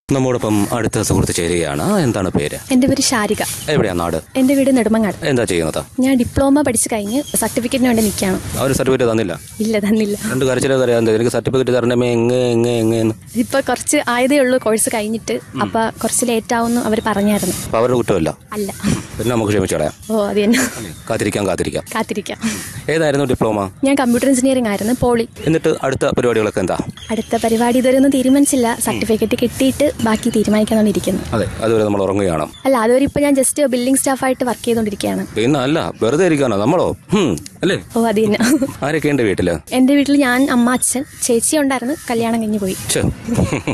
നമ്മോടൊപ്പം അടുത്ത സുഹൃത്ത് ചേരുകയാണ് എന്താണ് പേര് എൻ്റെ പേര് ശാരിക എവിടെയാ നാട് എൻ്റെ വീട് നെടുമങ്ങാട് എന്താ ചെയ്യുന്നത് ഞാൻ ഡിപ്ലോമ പഠിച്ച് കഴിഞ്ഞ് സർട്ടിഫിക്കറ്റിന് വേണ്ടി നിൽക്കുകയാണ് അവർ സർട്ടിഫിക്കറ്റ് തന്നില്ല ഇല്ല തന്നില്ല രണ്ട് കരച്ചിലൊക്കെ അറിയാം എന്താ എനിക്ക് സർട്ടിഫിക്കറ്റ് തരണമേ എങ്ങ് എങ്ങ് എങ്ങ് എന്ന് ഇപ്പോൾ കുറച്ച് ആയതേ ഉള്ളൂ കോഴ്സ് കഴിഞ്ഞിട്ട് അപ്പോൾ കുറച്ച് ലേറ്റ് ആവുമെന്ന് അവർ പറഞ്ഞായിരുന്നു അപ്പോൾ അവരുടെ കുറ്റമല്ല അല്ല പിന്നെ നമുക്ക് ക്ഷമിച്ചു കളയാം ഓ അത് തന്നെ കാത്തിരിക്കാം കാത്തിരിക്കാം കാത്തിരിക്കാം ഏതായിരുന്നു ഡിപ്ലോമ ഞാൻ കമ്പ്യൂട്ടർ എഞ്ചിനീയറിംഗ് ആയിരുന്നു പോളി എന്നിട്ട് അടുത്ത പരിപാടികളൊക്കെ എന്താ അടുത്ത പരിപാടി ഇതുവരെ ഒന്നും തീരുമാനിച്ചില്ല സർട്ടിഫിക്കറ്റ് കിട്ടിയിട്ട് ബാക്കി തീരുമാനിക്കാന്നുകൊണ്ടിരിക്കുന്നു അതെ അതുവരെ നമ്മൾ ഉറങ്ങുകയാണ് അല്ല അതുവരെ ഇപ്പോൾ ഞാൻ ജസ്റ്റ് ബിൽഡിംഗ് സ്റ്റാഫായിട്ട് വർക്ക് ചെയ്തുകൊണ്ടിരിക്കുകയാണ് പിന്നെ അല്ല വെറുതെ ഇരിക്കാനോ നമ്മളോ ഹും, അല്ലേ ഓ അത് തന്നെ ആരൊക്കെ ഉണ്ട് വീട്ടില് എൻ്റെ വീട്ടിൽ ഞാൻ അമ്മ അച്ഛൻ ചേച്ചി ഉണ്ടായിരുന്നു കല്യാണം കഴിഞ്ഞ് പോയി ഛെ.